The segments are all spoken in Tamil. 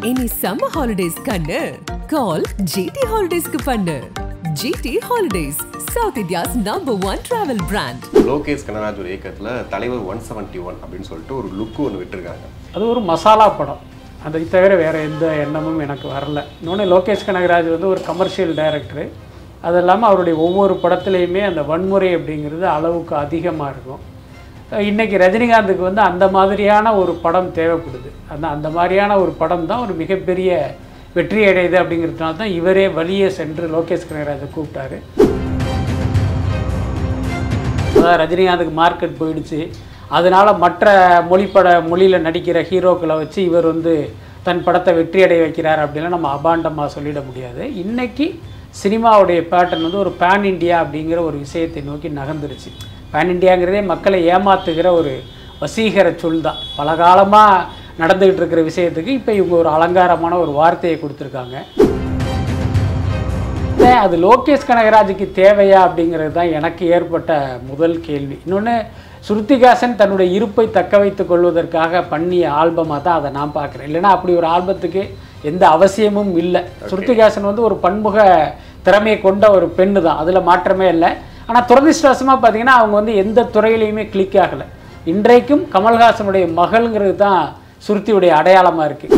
இனி சம்மர் ஹாலிடேஸ் கண்ணு கால் ஜிடி ஹாலிடேஸ்க்கு பண்ணு GT holidays South India's number one travel brand Lokesh Kanagaraj ஒரு இயக்கத்தில் தலைவர் ஒன் செவன்ட்டி ஒன் அப்படின்னு சொல்லிட்டு ஒரு லுக்கு ஒன்று விட்டுருக்காங்க அது ஒரு மசாலா படம் அதை தவிர வேறு எந்த எண்ணமும் எனக்கு வரல இன்னொன்று லோகேஷ் கனகராஜ் வந்து ஒரு கமர்ஷியல் டைரக்டரு அது இல்லாமல் அவருடைய ஒவ்வொரு படத்துலையுமே அந்த வன்முறை அப்படிங்கிறது அளவுக்கு அதிகமாக இருக்கும் அஹ் இன்னைக்கு ரஜினிகாந்துக்கு வந்து அந்த மாதிரியான ஒரு படம் தேவைப்படுது அந்த அந்த மாதிரியான ஒரு படம் தான் ஒரு மிகப்பெரிய வெற்றி அடையுது அப்படிங்கிறதுனால தான் இவரே வழியே சென்று லோகேஷ் கனகராஜை கூப்பிட்டாரு அதாவது ரஜினிகாந்துக்கு மார்க்கெட் போயிடுச்சு அதனால் மற்ற மொழிப்பட மொழியில் நடிக்கிற ஹீரோக்களை வச்சு இவர் வந்து தன் படத்தை வெற்றி அடைய வைக்கிறார் அப்படின்லாம் நம்ம அபாண்டமாக சொல்லிட முடியாது இன்னைக்கு சினிமாவுடைய பேட்டர்ன் வந்து ஒரு பேன் இண்டியா அப்படிங்கிற ஒரு விஷயத்தை நோக்கி நகர்ந்துருச்சு பேன் இண்டியாங்கிறதே மக்களை ஏமாத்துகிற ஒரு வசீகர சொல் தான் பல காலமாக நடந்துகிட்டு இருக்கிற விஷயத்துக்கு இப்போ இவங்க ஒரு அலங்காரமான ஒரு வார்த்தையை கொடுத்துருக்காங்க இல்லை, அது லோகேஷ் கனகராஜுக்கு தேவையா அப்படிங்கிறது தான் எனக்கு ஏற்பட்ட முதல் கேள்வி இன்னொன்று ஸ்ருத்திகாசன் தன்னுடைய இருப்பை தக்க வைத்துக் கொள்வதற்காக பண்ணிய ஆல்பமாக தான் அதை நான் பார்க்குறேன் இல்லைன்னா அப்படி ஒரு ஆல்பத்துக்கு எந்த அவசியமும் இல்லை ஸ்ருத்திகாசன் வந்து ஒரு பன்முக திறமையை கொண்ட ஒரு பெண்ணு தான் அதில் மாற்றமே இல்லை ஆனால் துரதிருஷ்டவசமாக பார்த்தீங்கன்னா அவங்க வந்து எந்த துறையிலையுமே கிளிக் ஆகலை இன்றைக்கும் கமல்ஹாசனுடைய மகள்ங்கிறது தான் சுருத்தியுடைய அடையாளமாக இருக்குது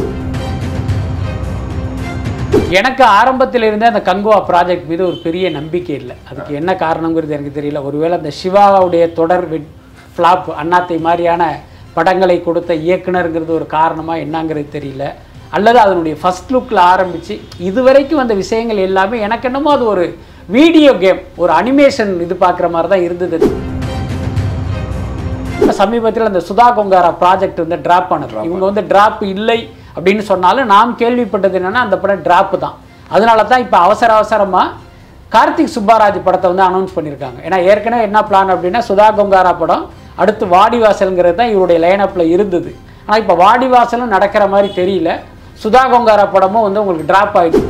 எனக்கு ஆரம்பத்தில் இருந்தே அந்த கங்குவா ப்ராஜெக்ட் மீது ஒரு பெரிய நம்பிக்கை இல்லை அதுக்கு என்ன காரணங்கிறது எனக்கு தெரியல ஒருவேளை அந்த சிவாவுடைய தொடர் வெட் ஃப்ளாப் அண்ணாத்தை மாதிரியான படங்களை கொடுத்த இயக்குனருங்கிறது ஒரு காரணமாக என்னங்கிறது தெரியல அல்லது அதனுடைய ஃபர்ஸ்ட் லுக்கில் ஆரம்பித்து இதுவரைக்கும் வந்த விஷயங்கள் எல்லாமே எனக்கு என்னமோ அது ஒரு வீடியோ கேம் ஒரு அனிமேஷன் இது பார்க்குற மாதிரி தான் இருந்தது இப்ப சமீபத்தில் அந்த சுதா கொங்காரா ப்ராஜெக்ட் வந்து டிராப் பண்ணது இவங்க வந்து டிராப் இல்லை அப்படின்னு சொன்னாலும் நாம் கேள்விப்பட்டது என்னன்னா அந்த படம் டிராப் தான் அதனால தான் இப்போ அவசர அவசரமாக கார்த்திக் சுப்பாராஜ் படத்தை வந்து அனௌன்ஸ் பண்ணியிருக்காங்க ஏன்னா ஏற்கனவே என்ன பிளான் அப்படின்னா சுதா கொங்காரா படம் அடுத்து வாடிவாசல்ங்கிறது தான் இவருடைய லைனப்பில் இருந்தது ஆனால் இப்போ வாடிவாசலும் நடக்கிற மாதிரி தெரியல சுதா கொங்காரா படமும் வந்து உங்களுக்கு டிராப் ஆகிடுது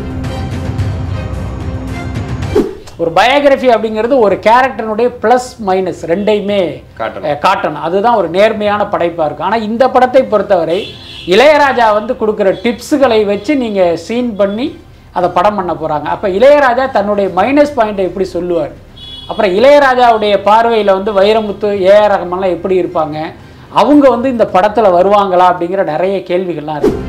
ஒரு பயோகிராஃபி அப்படிங்கிறது ஒரு கேரக்டருடைய ப்ளஸ் மைனஸ் ரெண்டையுமே காட்டணும். அஹ், காட்டணும் அதுதான் ஒரு நேர்மையான படைப்பாக இருக்கும் ஆனால் இந்த படத்தை பொறுத்தவரை இளையராஜா வந்து கொடுக்குற டிப்ஸுகளை வச்சு நீங்கள் சீன் பண்ணி அதை படம் பண்ண போகிறாங்க அப்போ இளையராஜா தன்னுடைய மைனஸ் பாயிண்ட்டை எப்படி சொல்லுவார் அப்புறம் இளையராஜாவுடைய பார்வையில் வந்து வைரமுத்து ஏஆர் ரஹ்மான்லாம் எப்படி இருப்பாங்க அவங்க வந்து இந்த படத்தில் வருவாங்களா அப்படிங்கிற நிறைய கேள்விகள்லாம் இருக்குது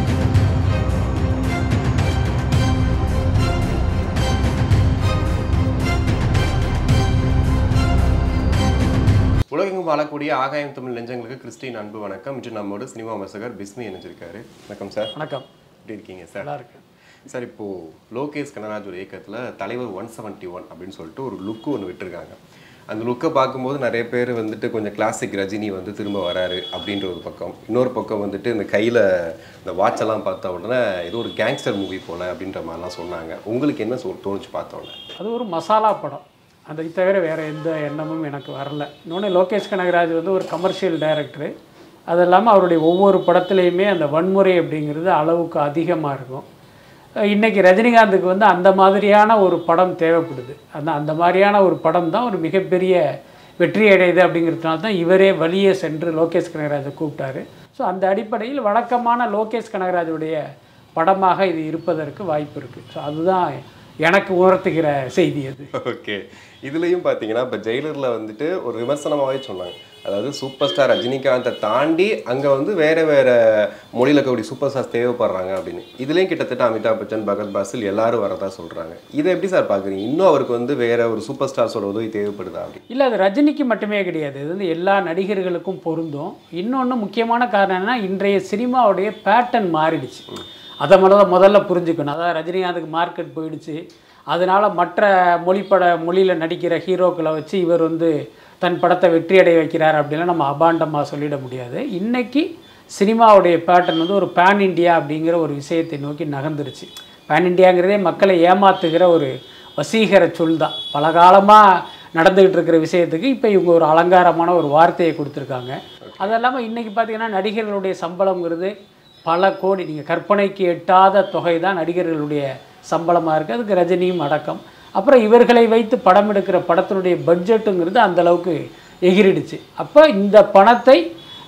உலகெங்கும் வாழக்கூடிய ஆகாயம் தமிழ் நெஞ்சங்களுக்கு கிறிஸ்டின் அன்பு வணக்கம் இன்று நம்மோடு சினிமா விமர்சகர் பிஸ்மி இணைஞ்சிருக்காரு வணக்கம் சார் வணக்கம் எப்படி இருக்கீங்க சார் நல்லா இருக்கு சார் இப்போ லோகேஷ் கனராஜ் ஒரு இயக்கத்தில் தலைவர் ஒன் செவன்ட்டி ஒன் அப்படின்னு சொல்லிட்டு ஒரு லுக்கு ஒன்று விட்டுருக்காங்க அந்த லுக்கை பார்க்கும்போது நிறைய பேர் வந்துட்டு கொஞ்சம் கிளாசிக் ரஜினி வந்து திரும்ப வராரு அப்படின்ற ஒரு பக்கம் இன்னொரு பக்கம் வந்துட்டு இந்த கையில் இந்த வாட்செல்லாம் பார்த்த உடனே ஏதோ ஒரு கேங்ஸ்டர் மூவி போல அப்படின்ற மாதிரிலாம் சொன்னாங்க உங்களுக்கு என்ன சொல் தோணுச்சு பார்த்த உடனே அது ஒரு மசாலா படம் அதை தவிர வேறு எந்த எண்ணமும் எனக்கு வரல இன்னொன்று லோகேஷ் கனகராஜ் வந்து ஒரு கமர்ஷியல் டைரக்டரு அது இல்லாமல் அவருடைய ஒவ்வொரு படத்துலையுமே அந்த வன்முறை அப்படிங்கிறது அளவுக்கு அதிகமாக இருக்கும் அஹ் இன்னைக்கு ரஜினிகாந்துக்கு வந்து அந்த மாதிரியான ஒரு படம் தேவைப்படுது அந்த அந்த மாதிரியான ஒரு படம் தான் ஒரு மிகப்பெரிய வெற்றி அடையுது அப்படிங்கிறதுனால தான் இவரே வழியே சென்று லோகேஷ் கனகராஜை கூப்பிட்டாரு ஸோ அந்த அடிப்படையில் வழக்கமான லோகேஷ் கனகராஜுடைய படமாக இது இருப்பதற்கு வாய்ப்பு இருக்குது ஸோ அதுதான் எனக்கு உணர்த்துகிற செய்தி அது ஓகே இதுலேயும் பார்த்தீங்கன்னா இப்போ ஜெயிலரில் வந்துட்டு ஒரு விமர்சனமாகவே சொன்னாங்க அதாவது சூப்பர் ஸ்டார் ரஜினிகாந்தை தாண்டி அங்கே வந்து வேற வேற மொழியில் இருக்கக்கூடிய சூப்பர் ஸ்டார்ஸ் தேவைப்படுறாங்க அப்படின்னு இதுலேயும் கிட்டத்தட்ட அமிதாப் பச்சன் பகத் பாசில் எல்லாரும் வரதா சொல்கிறாங்க இதை எப்படி சார் பார்க்குறீங்க இன்னும் அவருக்கு வந்து வேற ஒரு சூப்பர் ஸ்டார்ஸோட உதவி தேவைப்படுதா அப்படி இல்லை அது ரஜினிக்கு மட்டுமே கிடையாது இது வந்து எல்லா நடிகர்களுக்கும் பொருந்தும் இன்னொன்று முக்கியமான காரணம் என்னன்னா இன்றைய சினிமாவுடைய பேட்டர்ன் மாறிடுச்சு அதை முதல்ல முதல்ல புரிஞ்சுக்கணும் அதாவது ரஜினிகாந்துக்கு மார்க்கெட் போயிடுச்சு அதனால் மற்ற மொழிப்பட மொழியில் நடிக்கிற ஹீரோக்களை வச்சு இவர் வந்து தன் படத்தை வெற்றி அடைய வைக்கிறார் அப்படின்லாம் நம்ம அபாண்டமாக சொல்லிட முடியாது இன்னைக்கு சினிமாவுடைய பேட்டர்ன் வந்து ஒரு பேன் இண்டியா அப்படிங்கிற ஒரு விஷயத்தை நோக்கி நகர்ந்துருச்சு பேன் இண்டியாங்கிறதே மக்களை ஏமாத்துகிற ஒரு வசீகர சொல் தான் பல காலமாக நடந்துகிட்டு இருக்கிற விஷயத்துக்கு இப்போ இவங்க ஒரு அலங்காரமான ஒரு வார்த்தையை கொடுத்துருக்காங்க அது இல்லாமல் இன்றைக்கி பார்த்தீங்கன்னா நடிகர்களுடைய சம்பளங்கிறது பல கோடி நீங்கள் கற்பனைக்கு எட்டாத தொகை தான் நடிகர்களுடைய சம்பளமாக இருக்குது அதுக்கு ரஜினியும் அடக்கம் அப்புறம் இவர்களை வைத்து படம் எடுக்கிற படத்தினுடைய பட்ஜெட்டுங்கிறது அந்த அளவுக்கு எகிரிடுச்சு அப்போ இந்த பணத்தை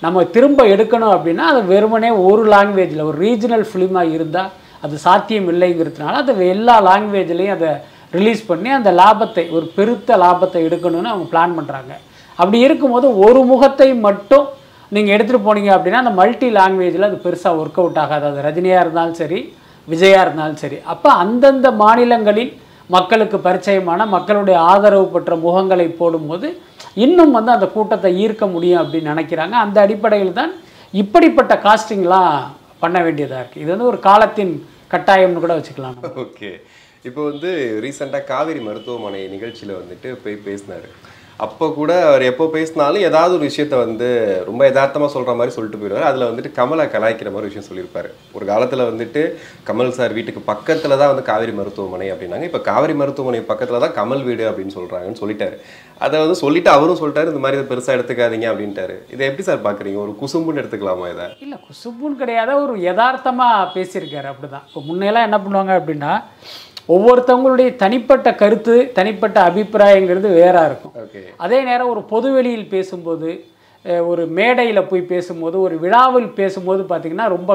நம்ம திரும்ப எடுக்கணும் அப்படின்னா அது வெறுமனே ஒரு லாங்குவேஜில் ஒரு ரீஜனல் ஃபிலிமாக இருந்தால் அது சாத்தியம் இல்லைங்கிறதுனால அதை எல்லா லாங்குவேஜ்லேயும் அதை ரிலீஸ் பண்ணி அந்த லாபத்தை ஒரு பெருத்த லாபத்தை எடுக்கணும்னு அவங்க பிளான் பண்ணுறாங்க அப்படி இருக்கும்போது ஒரு முகத்தை மட்டும் நீங்கள் எடுத்துகிட்டு போனீங்க அப்படின்னா அந்த மல்டி லாங்குவேஜில் அது பெருசாக ஒர்க் அவுட் ஆகாது அது ரஜினியாக இருந்தாலும் சரி விஜயா இருந்தாலும் சரி அப்போ அந்தந்த மாநிலங்களில் மக்களுக்கு பரிச்சயமான மக்களுடைய ஆதரவு பெற்ற முகங்களை போடும்போது இன்னும் வந்து அந்த கூட்டத்தை ஈர்க்க முடியும் அப்படின்னு நினைக்கிறாங்க அந்த அடிப்படையில் தான் இப்படிப்பட்ட காஸ்டிங்லாம் பண்ண வேண்டியதாக இருக்குது இது வந்து ஒரு காலத்தின் கட்டாயம்னு கூட வச்சுக்கலாம் நம்ம. ஓகே இப்போ வந்து ரீசெண்டாக காவேரி மருத்துவமனை நிகழ்ச்சியில் வந்துட்டு போய் பேசினாரு அப்போ கூட அவர் எப்போ பேசினாலும் ஏதாவது ஒரு விஷயத்த வந்து ரொம்ப யதார்த்தமாக சொல்கிற மாதிரி சொல்லிட்டு போயிடுவார் அதில் வந்துட்டு கமலை கலாய்க்கிற மாதிரி விஷயம் சொல்லியிருப்பாரு ஒரு காலத்தில் வந்துட்டு கமல் சார் வீட்டுக்கு பக்கத்தில் தான் வந்து காவேரி மருத்துவமனை அப்படின்னாங்க இப்போ காவேரி மருத்துவமனை பக்கத்தில் தான் கமல் வீடு அப்படின்னு சொல்கிறாங்கன்னு சொல்லிட்டாரு அதை வந்து சொல்லிட்டு அவரும் சொல்லிட்டாரு இந்த மாதிரி இதை பெருசாக எடுத்துக்காதீங்க அப்படின்ட்டாரு இதை எப்படி சார் பார்க்குறீங்க ஒரு குசும்புன்னு எடுத்துக்கலாமா இதை இல்லை குசுப்புன்னு கிடையாது ஒரு யதார்த்தமாக பேசியிருக்காரு அப்படிதான் இப்போ முன்னையெல்லாம் என்ன பண்ணுவாங்க அப்படின்னா ஒவ்வொருத்தவங்களுடைய தனிப்பட்ட கருத்து தனிப்பட்ட அபிப்பிராயங்கிறது வேறா இருக்கும் ஓகே அதே நேரம் ஒரு பொதுவெளியில் பேசும்போது அஹ், ஒரு மேடையில் போய் பேசும்போது ஒரு விழாவில் பேசும்போது பார்த்திங்கன்னா ரொம்ப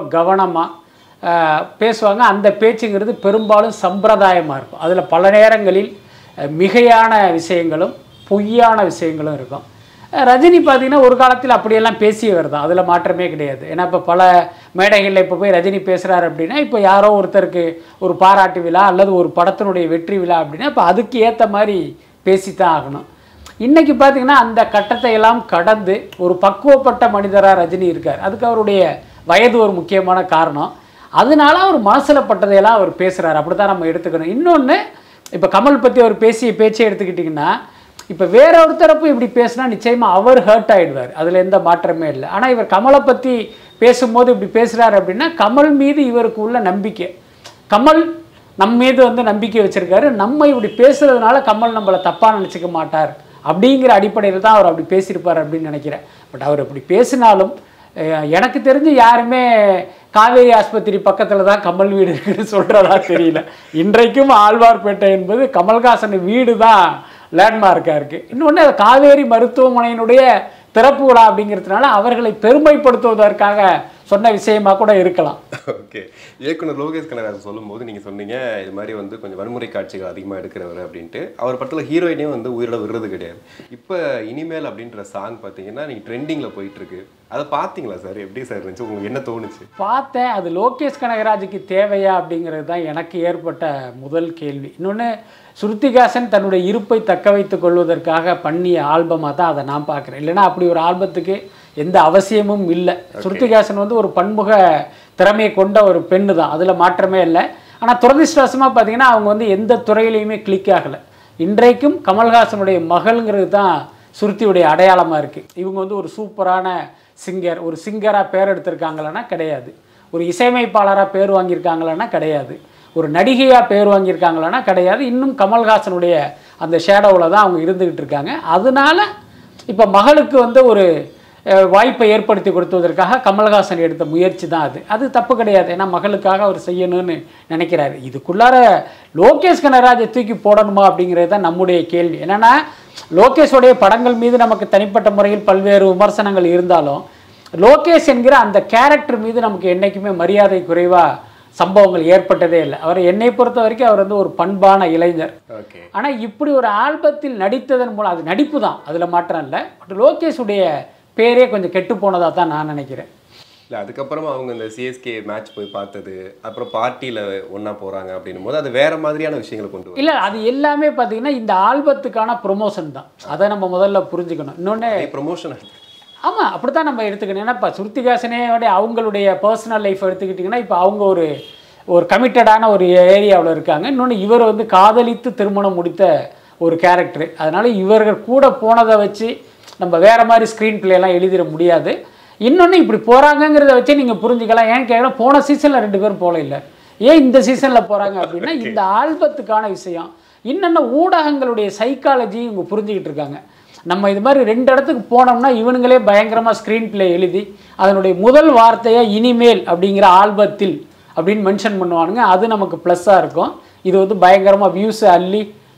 கவனமாக பேசுவாங்க அந்த பேச்சுங்கிறது பெரும்பாலும் சம்பிரதாயமாக இருக்கும் அதில் பல நேரங்களில் அஹ், மிகையான விஷயங்களும் பொய்யான விஷயங்களும் இருக்கும் அஹ், ரஜினி பார்த்தீங்கன்னா ஒரு காலத்தில் அப்படியெல்லாம் பேசியவர் தான் அதில் மாற்றமே கிடையாது ஏன்னா இப்போ பல மேடைகளில் இப்போ போய் ரஜினி பேசுகிறாரு அப்படின்னா இப்போ யாரோ ஒருத்தருக்கு ஒரு பாராட்டு விழா அல்லது ஒரு படத்தினுடைய வெற்றி விழா அப்படின்னா இப்போ அதுக்கு ஏற்ற மாதிரி பேசித்தான் ஆகணும் இன்னைக்கு பார்த்தீங்கன்னா அந்த கட்டத்தை எல்லாம் கடந்து ஒரு பக்குவப்பட்ட மனிதராக ரஜினி இருக்கார் அதுக்கு அவருடைய வயது ஒரு முக்கியமான காரணம் அதனால அவர் மனசில் பட்டதையெல்லாம் அவர் பேசுகிறார் அப்படி தான் நம்ம எடுத்துக்கணும் இன்னொன்று இப்போ கமல் பற்றி அவர் பேசிய பேச்சை எடுத்துக்கிட்டிங்கன்னா இப்போ வேற ஒருத்தரப்பு இப்படி பேசினா நிச்சயமாக அவர் ஹர்ட் ஆயிடுவார் அதில் எந்த மாற்றமே இல்லை ஆனால் இவர் கமலை பற்றி பேசும்போது இப்படி பேசுகிறார் அப்படின்னா கமல் மீது இவருக்கு உள்ள நம்பிக்கை கமல் நம்ம மீது வந்து நம்பிக்கை வச்சிருக்காரு நம்ம இப்படி பேசுறதுனால கமல் நம்மளை தப்பாக நினச்சிக்க மாட்டார் அப்படிங்கிற அடிப்படையில் தான் அவர் அப்படி பேசியிருப்பார் அப்படின்னு நினைக்கிறேன் பட் அவர் அப்படி பேசினாலும் அஹ், எனக்கு தெரிஞ்சு யாருமே காவேரி ஆஸ்பத்திரி பக்கத்தில் தான் கமல் வீடு இருக்குன்னு சொல்கிறதா தெரியல இன்றைக்கும் ஆழ்வார்பேட்டை என்பது கமல்ஹாசன் வீடு தான் லேண்ட்மார்க்காக இருக்குது இன்னொன்று காவேரி மருத்துவமனையினுடைய திறப்பு விழா அப்படிங்கிறதுனால அவர்களை பெருமைப்படுத்துவதற்காக சொன்ன விஷயமா கூட இருக்கலாம் ஓகே இயக்குனர் லோகேஷ் கனகராஜ் சொல்லும்போது நீங்கள் சொன்னீங்க இது மாதிரி வந்து கொஞ்சம் வன்முறை காட்சிகள் அதிகமாக எடுக்கிறவர் அப்படின்ட்டு அவர் படத்தில் ஹீரோயினே வந்து உயிரோட விடுறது கிடையாது இப்போ இனிமேல் அப்படின்ற சாங் பார்த்தீங்கன்னா நீங்கள் ட்ரெண்டிங்கில் போயிட்டு இருக்கு அதை பார்த்தீங்களா சார் எப்படி சார் இருந்துச்சு உங்களுக்கு என்ன தோணுச்சு பார்த்தேன் அது லோகேஷ் கனகராஜுக்கு தேவையா அப்படிங்கிறது தான் எனக்கு ஏற்பட்ட முதல் கேள்வி இன்னொன்று ஸ்ருதிகாசன் தன்னுடைய இருப்பை தக்க வைத்துக் கொள்வதற்காக பண்ணிய ஆல்பமாக தான் அதை நான் பார்க்குறேன் இல்லைன்னா அப்படி ஒரு ஆல்பத்துக்கு எந்த அவசியமும் இல்லை ஸ்ருதிகாசன் வந்து ஒரு பன்முக திறமையை கொண்ட ஒரு பெண்ணு தான் அதில் மாற்றமே இல்லை ஆனால் துரதிருஷ்டவசமாக பார்த்தீங்கன்னா அவங்க வந்து எந்த துறையிலையுமே கிளிக் ஆகலை இன்றைக்கும் கமல்ஹாசனுடைய மகள்ங்கிறது தான் சுருத்தியுடைய அடையாளமாக இருக்குது இவங்க வந்து ஒரு சூப்பரான சிங்கர் ஒரு சிங்கராக பேர் எடுத்திருக்காங்களான்னா கிடையாது ஒரு இசையமைப்பாளராக பேர் வாங்கியிருக்காங்களான்னா கிடையாது ஒரு நடிகையாக பேர் வாங்கியிருக்காங்களான்னா கிடையாது இன்னும் கமல்ஹாசனுடைய அந்த ஷேடோவில் தான் அவங்க இருந்துக்கிட்டு இருக்காங்க அதனால இப்போ மகளுக்கு வந்து ஒரு அஹ், வாய்ப்பை ஏற்படுத்தி கொடுத்ததற்காக கமல்ஹாசன் எடுத்த முயற்சி தான் அது அது தப்பு கிடையாது ஏன்னா மகளுக்காக அவர் செய்யணும்னு நினைக்கிறாரு இதுக்குள்ளார லோகேஷ் கனகராஜை தூக்கி போடணுமா அப்படிங்கிறது தான் நம்முடைய கேள்வி என்னன்னா லோகேஷோடைய படங்கள் மீது நமக்கு தனிப்பட்ட முறையில் பல்வேறு விமர்சனங்கள் இருந்தாலும் லோகேஷ் என்கிற அந்த கேரக்டர் மீது நமக்கு என்றைக்குமே மரியாதை குறைவாக சம்பவங்கள் ஏற்பட்டதே இல்லை அவர் என்னை பொறுத்த வரைக்கும் அவர் வந்து ஒரு பண்பான இளைஞர் ஓகே ஆனால் இப்படி ஒரு ஆல்பத்தில் நடித்ததன் மூலம் அது நடிப்பு தான் அதில் மாற்றம் இல்லை பட் லோகேஷுடைய பேரே கொஞ்சம் கெட்டு போனதாக தான் நான் நினைக்கிறேன் இல்லை அதுக்கப்புறமா அவங்க இந்த சிஎஸ்கே மேட்ச் போய் பார்த்தது அப்புறம் பார்ட்டியில் ஒன்றா போகிறாங்க அப்படின்னும் போது அது வேற மாதிரியான விஷயங்களை கொண்டு வரும் இல்லை அது எல்லாமே பார்த்தீங்கன்னா இந்த ஆல்பத்துக்கான ப்ரொமோஷன் தான் அதை நம்ம முதல்ல புரிஞ்சுக்கணும் இன்னொன்று ப்ரொமோஷன் ஆமாம் அப்படி தான் நம்ம எடுத்துக்கணும் ஏன்னா இப்போ சுருத்திகாசனேயோட அவங்களுடைய பர்சனல் லைஃப் எடுத்துக்கிட்டிங்கன்னா இப்போ அவங்க ஒரு ஒரு கமிட்டடான ஒரு ஏரியாவில் இருக்காங்க இன்னொன்று இவர் வந்து காதலித்து திருமணம் முடித்த ஒரு கேரக்டர் அதனால் இவர்கள் கூட போனதை வச்சு நம்ம வேறு மாதிரி ஸ்க்ரீன் எல்லாம் எழுதிட முடியாது இன்னொன்று இப்படி போகிறாங்கங்கிறத வச்சு நீங்கள் புரிஞ்சுக்கலாம் ஏன் கேட்கலாம் போன சீசனில் ரெண்டு பேரும் போகல இல்லை ஏன் இந்த சீசனில் போகிறாங்க அப்படின்னா இந்த ஆல்பத்துக்கான விஷயம் இன்னொன்று ஊடகங்களுடைய சைக்காலஜி இவங்க புரிஞ்சுக்கிட்டு இருக்காங்க நம்ம இது மாதிரி ரெண்டு இடத்துக்கு போனோம்னா இவனுங்களே பயங்கரமாக ஸ்க்ரீன் ப்ளே எழுதி அதனுடைய முதல் வார்த்தையை இனிமேல் அப்படிங்கிற ஆல்பத்தில் அப்படின்னு மென்ஷன் பண்ணுவானுங்க அது நமக்கு ப்ளஸ்ஸாக இருக்கும் இது வந்து பயங்கரமாக வியூஸை அள்ளி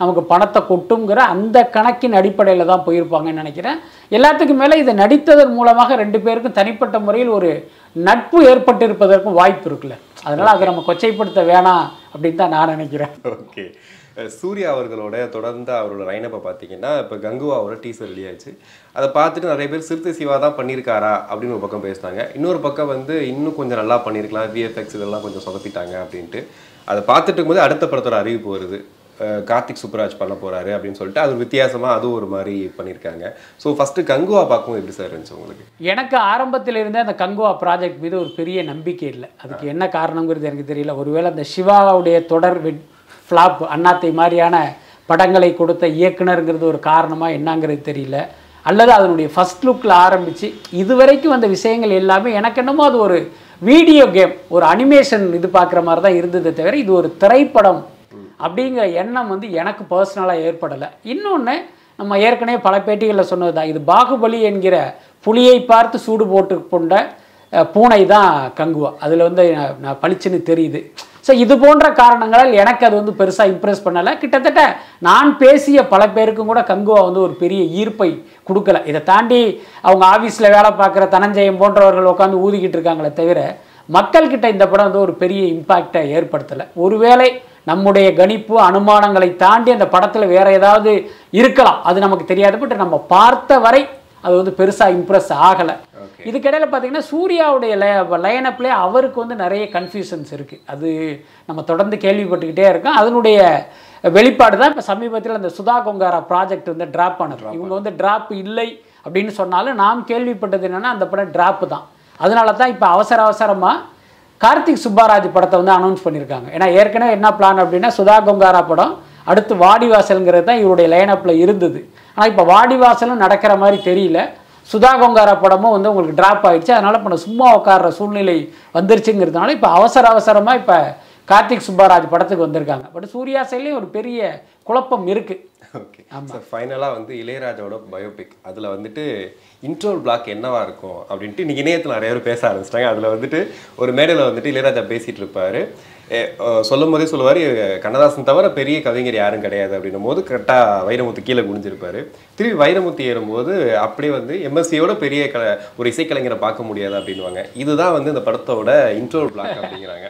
நமக்கு பணத்தை கொட்டுங்கிற அந்த கணக்கின் அடிப்படையில் தான் போயிருப்பாங்கன்னு நினைக்கிறேன் எல்லாத்துக்கும் மேலே இதை நடித்ததன் மூலமாக ரெண்டு பேருக்கும் தனிப்பட்ட முறையில் ஒரு நட்பு ஏற்பட்டிருப்பதற்கும் வாய்ப்பு இருக்குல்ல அதனால் அதை நம்ம கொச்சைப்படுத்த வேணாம் அப்படின்னு தான் நான் நினைக்கிறேன் ஓகே சூர்யா அவர்களோட தொடர்ந்து அவரோட லைனப்பை பார்த்தீங்கன்னா இப்போ கங்குவாவோட டீசர் வெளியாச்சு அதை பார்த்துட்டு நிறைய பேர் சிறுத்தை சிவா தான் பண்ணியிருக்காரா அப்படின்னு ஒரு பக்கம் பேசுனாங்க இன்னொரு பக்கம் வந்து இன்னும் கொஞ்சம் நல்லா பண்ணியிருக்கலாம் விஎஃப்எக்ஸ் இதெல்லாம் கொஞ்சம் சொதப்பிட்டாங்க அப்படின்ட்டு அதை பார்த்துட்டு இருக்கும்போது அடுத்த படத்தோட அறிவிப்பு வருது அஹ் கார்த்திக் சுப்ராஜ் பண்ண போறாரு அப்படின்னு சொல்லிட்டு அது வித்தியாசமாக அதுவும் ஒரு மாதிரி பண்ணியிருக்காங்க ஸோ ஃபஸ்ட்டு கங்குவா பார்க்கும்போது எப்படி சார் இருந்துச்சு உங்களுக்கு எனக்கு ஆரம்பத்தில் இருந்தே அந்த கங்குவா ப்ராஜெக்ட் மீது ஒரு பெரிய நம்பிக்கை இல்லை அதுக்கு என்ன காரணங்கிறது எனக்கு தெரியல ஒருவேளை அந்த சிவாவுடைய தொடர் வெட் ஃப்ளாப் அண்ணாத்தை மாதிரியான படங்களை கொடுத்த இயக்குனருங்கிறது ஒரு காரணமாக என்னங்கிறது தெரியல அல்லது அதனுடைய ஃபர்ஸ்ட் லுக்கில் ஆரம்பித்து இதுவரைக்கும் வந்த விஷயங்கள் எல்லாமே எனக்கு என்னமோ அது ஒரு வீடியோ கேம் ஒரு அனிமேஷன் இது பார்க்குற மாதிரி தான் இருந்ததே தவிர இது ஒரு திரைப்படம் அப்படிங்கிற எண்ணம் வந்து எனக்கு பர்சனலாக ஏற்படலை இன்னொன்று நம்ம ஏற்கனவே பல பேட்டிகளில் சொன்னது தான் இது பாகுபலி என்கிற புலியை பார்த்து சூடு போட்டு கொண்ட அஹ், பூனை தான் கங்குவா அதில் வந்து நான் நான் பளிச்சுன்னு தெரியுது ஸோ இது போன்ற காரணங்களால் எனக்கு அது வந்து பெருசாக இம்ப்ரெஸ் பண்ணலை கிட்டத்தட்ட நான் பேசிய பல பேருக்கும் கூட கங்குவா வந்து ஒரு பெரிய ஈர்ப்பை கொடுக்கல இதை தாண்டி அவங்க ஆஃபீஸில் வேலை பார்க்குற தனஞ்சயம் போன்றவர்கள் உட்காந்து ஊதிக்கிட்டு இருக்காங்களே தவிர மக்கள்கிட்ட இந்த படம் வந்து ஒரு பெரிய இம்பேக்டை ஏற்படுத்தலை ஒருவேளை நம்முடைய கணிப்பு அனுமானங்களை தாண்டி அந்த படத்தில் வேற ஏதாவது இருக்கலாம் அது நமக்கு தெரியாது பட் நம்ம பார்த்த வரை அது வந்து பெருசாக இம்ப்ரெஸ் ஆகலை இதுக்கிடையில் பார்த்தீங்கன்னா சூர்யாவுடைய லைனப்லேயே அவருக்கு வந்து நிறைய கன்ஃபியூஷன்ஸ் இருக்குது அது நம்ம தொடர்ந்து கேள்விப்பட்டுக்கிட்டே இருக்கோம் அதனுடைய வெளிப்பாடு தான் இப்போ சமீபத்தில் அந்த சுதா கொங்காரா ப்ராஜெக்ட் வந்து ட்ராப் பண்ணது இவங்க வந்து ட்ராப் இல்லை அப்படின்னு சொன்னாலும் நாம் கேள்விப்பட்டது என்னென்னா அந்த படம் ட்ராப் தான் அதனால தான் இப்போ அவசர அவசரமாக கார்த்திக் சுப்பாராஜ் படத்தை வந்து அனௌன்ஸ் பண்ணியிருக்காங்க ஏன்னா ஏற்கனவே என்ன பிளான் அப்படின்னா சுதா கொங்காரா படம் அடுத்து வாடிவாசல்ங்கிறது தான் இவருடைய லைனப்பில் இருந்தது ஆனால் இப்போ வாடிவாசலும் நடக்கிற மாதிரி தெரியல சுதா கொங்காரா படமும் வந்து உங்களுக்கு ட்ராப் ஆயிடுச்சு அதனால் இப்போ நான் சும்மா உட்கார்ற சூழ்நிலை வந்துருச்சுங்கிறதுனால இப்போ அவசர அவசரமாக இப்போ கார்த்திக் சுப்பாராஜ் படத்துக்கு வந்திருக்காங்க பட் சூர்யா சைட்லேயும் ஒரு பெரிய குழப்பம் இருக்குது ஓகே சார் ஃபைனலாக வந்து இளையராஜாவோட பயோபிக் அதில் வந்துட்டு இன்ட்ரோல் பிளாக் என்னவா இருக்கும் அப்படின்ட்டு இன்னைக்கு இணையத்தில் நிறைய பேர் பேச ஆரம்பிச்சிட்டாங்க அதில் வந்துட்டு ஒரு மேடையில் வந்துட்டு இளையராஜா பேசிகிட்டு இருப்பார் சொல்லும் போதே சொல்லுவார் கண்ணதாசன் தவிர பெரிய கவிஞர் யாரும் கிடையாது அப்படின்னும் போது கரெக்டாக வைரமுத்து கீழே குனிஞ்சிருப்பாரு திருப்பி வைரமுத்து ஏறும்போது அப்படியே வந்து எம்எஸ்சியோட பெரிய க ஒரு இசைக்கலைஞரை பார்க்க முடியாது அப்படின்வாங்க இதுதான் வந்து இந்த படத்தோட இன்ட்ரோல் பிளாக் அப்படிங்கிறாங்க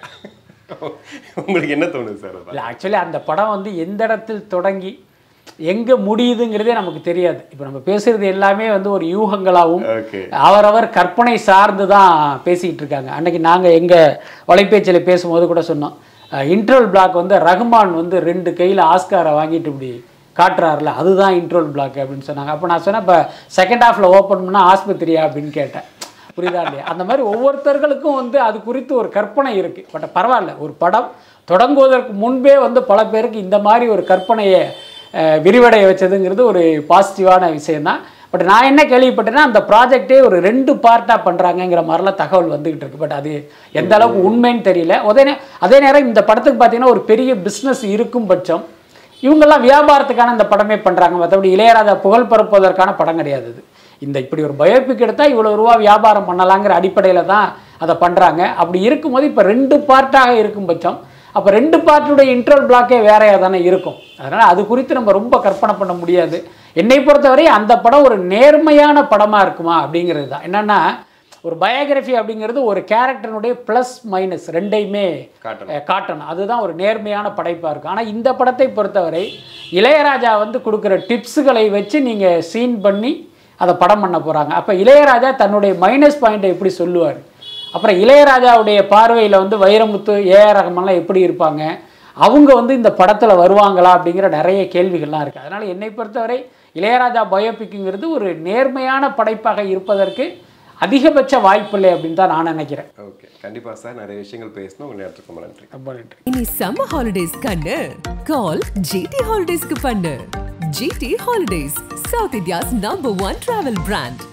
உங்களுக்கு என்ன தோணுது சார் அது இல்லை ஆக்சுவலி அந்த படம் வந்து எந்த இடத்தில் தொடங்கி எங்கே முடியுதுங்கிறதே நமக்கு தெரியாது இப்போ நம்ம பேசுறது எல்லாமே வந்து ஒரு யூகங்களாகவும் ஓகே அவரவர் கற்பனை சார்ந்து தான் பேசிக்கிட்டு இருக்காங்க அன்னைக்கு நாங்கள் எங்கள் வலைபேச்சில் பேசும்போது கூட சொன்னோம் இன்ட்ரோல் பிளாக் வந்து ரஹ்மான் வந்து ரெண்டு கையில் ஆஸ்காரை வாங்கிட்டு இப்படி காட்டுறாருல அதுதான் இன்ட்ரோல் பிளாக் அப்படின்னு சொன்னாங்க அப்போ நான் சொன்னேன் இப்போ செகண்ட் ஹாஃபில் ஓப்பன் பண்ணால் ஆஸ்பத்திரியா அப்படின்னு கேட்டேன் புரியுதா இல்லையா அந்த மாதிரி ஒவ்வொருத்தர்களுக்கும் வந்து அது குறித்து ஒரு கற்பனை இருக்குது பட் பரவாயில்ல ஒரு படம் தொடங்குவதற்கு முன்பே வந்து பல பேருக்கு இந்த மாதிரி ஒரு கற்பனையை அஹ், விரிவடைய வச்சதுங்கிறது ஒரு பாசிட்டிவான விஷயம்தான் பட் நான் என்ன கேள்விப்பட்டேன்னா அந்த ப்ராஜெக்டே ஒரு ரெண்டு பார்ட்டாக பண்ணுறாங்கங்கிற மாதிரிலாம் தகவல் வந்துகிட்டு இருக்கு பட் அது எந்த அளவுக்கு உண்மைன்னு தெரியல அதே நே- அதே நேரம் இந்த படத்துக்கு பார்த்தீங்கன்னா ஒரு பெரிய பிஸ்னஸ் இருக்கும் பட்சம் இவங்கெல்லாம் வியாபாரத்துக்கான இந்த படமே பண்ணுறாங்க மற்றபடி இளையராஜா புகழ் பரப்புவதற்கான படம் கிடையாது இது இந்த இப்படி ஒரு பயோபிக் எடுத்தால் இவ்வளோ ரூபா வியாபாரம் பண்ணலாங்கிற அடிப்படையில் தான் அதை பண்ணுறாங்க அப்படி இருக்கும்போது இப்போ ரெண்டு பார்ட்டாக இருக்கும் பட்சம் அப்போ ரெண்டு பார்ட்டுடைய இன்டர்வல் பிளாக்கே வேறையாக தானே இருக்கும் அதனால் அது குறித்து நம்ம ரொம்ப கற்பனை பண்ண முடியாது என்னை பொறுத்தவரை அந்த படம் ஒரு நேர்மையான படமாக இருக்குமா அப்படிங்கிறது தான் என்னென்னா ஒரு பயோகிராஃபி அப்படிங்கிறது ஒரு கேரக்டருடைய ப்ளஸ் மைனஸ் ரெண்டையுமே காட்டணும். அஹ், காட்டணும் அதுதான் ஒரு நேர்மையான படைப்பாக இருக்கும் ஆனால் இந்த படத்தை பொறுத்தவரை இளையராஜா வந்து கொடுக்குற டிப்ஸுகளை வச்சு நீங்கள் சீன் பண்ணி அதை படம் பண்ண போகிறாங்க அப்போ இளையராஜா தன்னுடைய மைனஸ் பாயிண்ட்டை எப்படி சொல்லுவார் அப்புறம் இளையராஜாவுடைய பார்வையில் வந்து வைரமுத்து ஏஆர் ரஹ்மான்லாம் எப்படி இருப்பாங்க அவங்க வந்து இந்த படத்தில் வருவாங்களா அப்படிங்கிற நிறைய கேள்விகள்லாம் இருக்குது அதனால் என்னை பொறுத்தவரை இளையராஜா பயோபிக்குங்கிறது ஒரு நேர்மையான படைப்பாக இருப்பதற்கு அதிகபட்ச வாய்ப்பில்லை அப்படின்னு தான் நான் நினைக்கிறேன் ஓகே கண்டிப்பாக சார் நிறைய விஷயங்கள் பேசணும் உங்கள் நேரத்துக்கு ரொம்ப நன்றி ரொம்ப நன்றி இனி சம்மர் ஹாலிடேஸ் கண்ணு கால் ஜிடி ஹாலிடேஸ்க்கு பண்ணு GT holidays South India's number one travel brand